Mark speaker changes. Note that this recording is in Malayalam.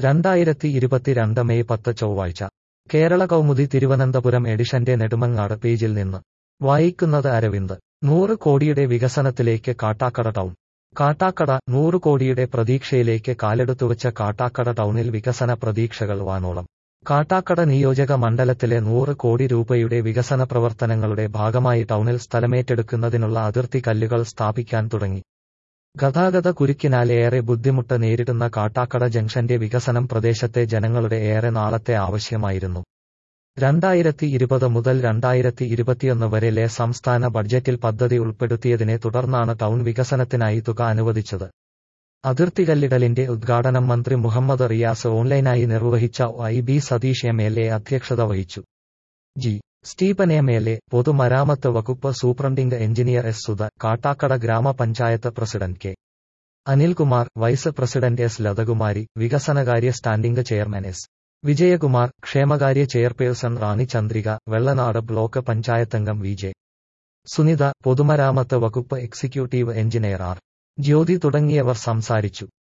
Speaker 1: രണ്ടായിരത്തി ഇരുപത്തിരണ്ട് മെയ് പത്ത് ചൊവ്വാഴ്ച കേരള കൗമുദി തിരുവനന്തപുരം എഡിഷന്റെ നെടുമങ്ങാട് പേജിൽ നിന്ന് വായിക്കുന്നത് അരവിന്ദ് നൂറ് കോടിയുടെ വികസനത്തിലേക്ക് കാട്ടാക്കട ടൗൺ കാട്ടാക്കട നൂറ് കോടിയുടെ പ്രതീക്ഷയിലേക്ക് കാലെടുത്തുവച്ച കാട്ടാക്കട ടൗണിൽ വികസന പ്രതീക്ഷകൾ വാനോളം കാട്ടാക്കട നിയോജക മണ്ഡലത്തിലെ നൂറ് കോടി രൂപയുടെ വികസന പ്രവർത്തനങ്ങളുടെ ഭാഗമായി ടൗണിൽ സ്ഥലമേറ്റെടുക്കുന്നതിനുള്ള അതിർത്തി കല്ലുകൾ സ്ഥാപിക്കാൻ തുടങ്ങി ഗതാഗത കുരുക്കിനാൽ ഏറെ ബുദ്ധിമുട്ട് നേരിടുന്ന കാട്ടാക്കട ജംഗ്ഷന്റെ വികസനം പ്രദേശത്തെ ജനങ്ങളുടെ ഏറെ നാളത്തെ ആവശ്യമായിരുന്നു രണ്ടായിരത്തി ഇരുപത് മുതൽ രണ്ടായിരത്തി ഇരുപത്തിയൊന്ന് വരെയിലെ സംസ്ഥാന ബഡ്ജറ്റിൽ പദ്ധതി ഉൾപ്പെടുത്തിയതിനെ തുടർന്നാണ് ടൗൺ വികസനത്തിനായി തുക അനുവദിച്ചത് അതിർത്തികല്ലിടലിന്റെ ഉദ്ഘാടനം മന്ത്രി മുഹമ്മദ് റിയാസ് ഓൺലൈനായി നിർവഹിച്ച I B Satheesh M L A അധ്യക്ഷത വഹിച്ചു G Stephen M L A പൊതുമരാമത്ത് വകുപ്പ് superintending engineer S Sudha Kattakada ഗ്രാമപഞ്ചായത്ത് president K Anilkumar vice president S Lathakumari വികസനകാര്യ സ്റ്റാൻഡിംഗ് ചെയർമാൻ എസ് വിജയകുമാർ ക്ഷേമകാര്യ ചെയർപേഴ്സൺ റാണി ചന്ദ്രിക വെള്ളനാട് ബ്ലോക്ക് പഞ്ചായത്തംഗം വി ജെ സുനിത പൊതുമരാമത്ത് വകുപ്പ് എക്സിക്യൂട്ടീവ് എഞ്ചിനീയർ ആർ ജ്യോതി തുടങ്ങിയവർ സംസാരിച്ചു